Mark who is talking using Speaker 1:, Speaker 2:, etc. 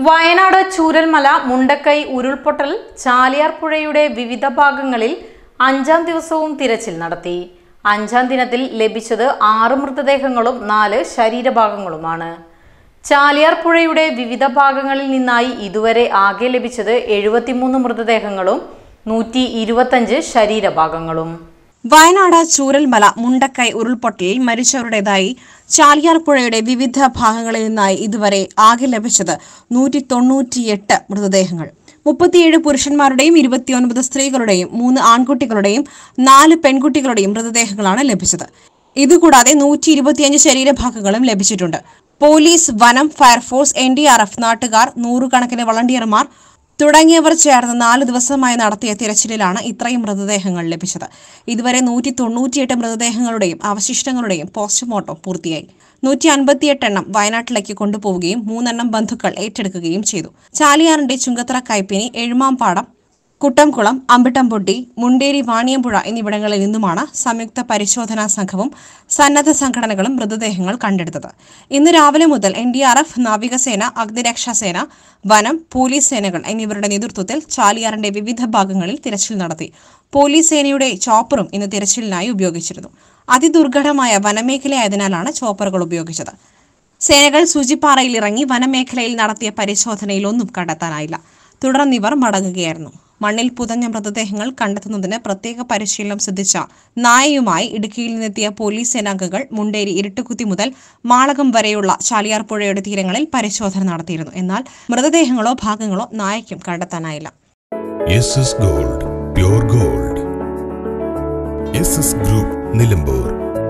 Speaker 1: വയനാട് ചൂരൽമല മുണ്ടക്കൈ ഉരുൾപൊട്ടൽ ചാലിയാർ പുഴയുടെ വിവിധ ഭാഗങ്ങളിൽ അഞ്ചാം ദിവസവും തിരച്ചിൽ നടത്തി അഞ്ചാം ദിനത്തിൽ ലഭിച്ചത് ആറ് മൃതദേഹങ്ങളും നാല് ശരീരഭാഗങ്ങളുമാണ് ചാലിയാർ പുഴയുടെ വിവിധ ഭാഗങ്ങളിൽ നിന്നായി ഇതുവരെ ആകെ ലഭിച്ചത് എഴുപത്തിമൂന്ന് മൃതദേഹങ്ങളും നൂറ്റി ഇരുപത്തഞ്ച് ശരീരഭാഗങ്ങളും
Speaker 2: വയനാട് ചൂരൽമല മുണ്ടക്കൈ ഉരുൾപൊട്ടലിൽ മരിച്ചവരുടേതായി ചാലിയാർ പുഴയുടെ വിവിധ ഭാഗങ്ങളിൽ നിന്നായി ഇതുവരെ ആകെ ലഭിച്ചത് നൂറ്റി തൊണ്ണൂറ്റിയെട്ട് മൃതദേഹങ്ങൾ മുപ്പത്തിയേഴ് പുരുഷന്മാരുടെയും ഇരുപത്തിയൊൻപത് സ്ത്രീകളുടെയും മൂന്ന് ആൺകുട്ടികളുടെയും നാല് പെൺകുട്ടികളുടെയും മൃതദേഹങ്ങളാണ് ലഭിച്ചത് ഇതുകൂടാതെ നൂറ്റി ഇരുപത്തിയഞ്ച് ശരീരഭാഗങ്ങളും ലഭിച്ചിട്ടുണ്ട് പോലീസ് വനം fire force N D R F നാട്ടുകാർ നൂറുകണക്കിന് വളണ്ടിയർമാർ തുടങ്ങിയവർ ചേർന്ന് നാല് ദിവസമായി നടത്തിയ തിരച്ചിലിലാണ് ഇത്രയും മൃതദേഹങ്ങൾ ലഭിച്ചത് ഇതുവരെ നൂറ്റി തൊണ്ണൂറ്റിയെട്ട് മൃതദേഹങ്ങളുടെയും അവശിഷ്ടങ്ങളുടെയും പോസ്റ്റ്മോർട്ടം പൂർത്തിയായി നൂറ്റി അൻപത്തിയെട്ട് എണ്ണം വയനാട്ടിലേക്ക് കൊണ്ടുപോവുകയും മൂന്നെണ്ണം ബന്ധുക്കൾ ഏറ്റെടുക്കുകയും ചെയ്തു ചാലിയാറിന്റെ ചുങ്കത്തറ കൈപ്പിനി എഴുമാമ്പാടം കുട്ടംകുളം അമ്പിട്ടംപൊട്ടി മുണ്ടേരി വാണിയമ്പുഴ എന്നിവിടങ്ങളിൽ നിന്നുമാണ് സംയുക്ത പരിശോധനാ സംഘവും സന്നദ്ധ സംഘടനകളും മൃതദേഹങ്ങൾ കണ്ടെടുത്തത് ഇന്ന് രാവിലെ മുതൽ എൻ ഡി ആർ എഫ് നാവികസേന അഗ്നിരക്ഷാസേന വനം പോലീസ് സേനകൾ എന്നിവരുടെ നേതൃത്വത്തിൽ ചാലിയാറിന്റെ വിവിധ ഭാഗങ്ങളിൽ തിരച്ചിൽ നടത്തി പോലീസ് സേനയുടെ ചോപ്പറും ഇന്ന് തിരച്ചിലിനായി ഉപയോഗിച്ചിരുന്നു അതിദുർഘടമായ വനമേഖലയായതിനാലാണ് ചോപ്പറുകൾ ഉപയോഗിച്ചത് സേനകൾ സൂചിപ്പാറയിൽ ഇറങ്ങി വനമേഖലയിൽ നടത്തിയ പരിശോധനയിൽ ഒന്നും കണ്ടെത്താനായില്ല തുടർന്ന് ഇവർ മടങ്ങുകയായിരുന്നു മണ്ണിൽ പുതഞ്ഞ മൃതദേഹങ്ങൾ കണ്ടെത്തുന്നതിന് പ്രത്യേക പരിശീലനം സിദ്ധിച്ച നായയുമായി ഇടുക്കിയിൽ നിന്നെത്തിയ പോലീസ് സേനാംഗങ്ങൾ മുണ്ടേരി ഇരുട്ടുകുത്തി മുതൽ മാളകം വരെയുള്ള ചാലിയാർ പുഴയുടെ തീരങ്ങളിൽ പരിശോധന നടത്തിയിരുന്നു എന്നാൽ മൃതദേഹങ്ങളോ ഭാഗങ്ങളോ നായയ്ക്കും കണ്ടെത്താനായില്ല
Speaker 3: S S gold pure gold S S group Nilambur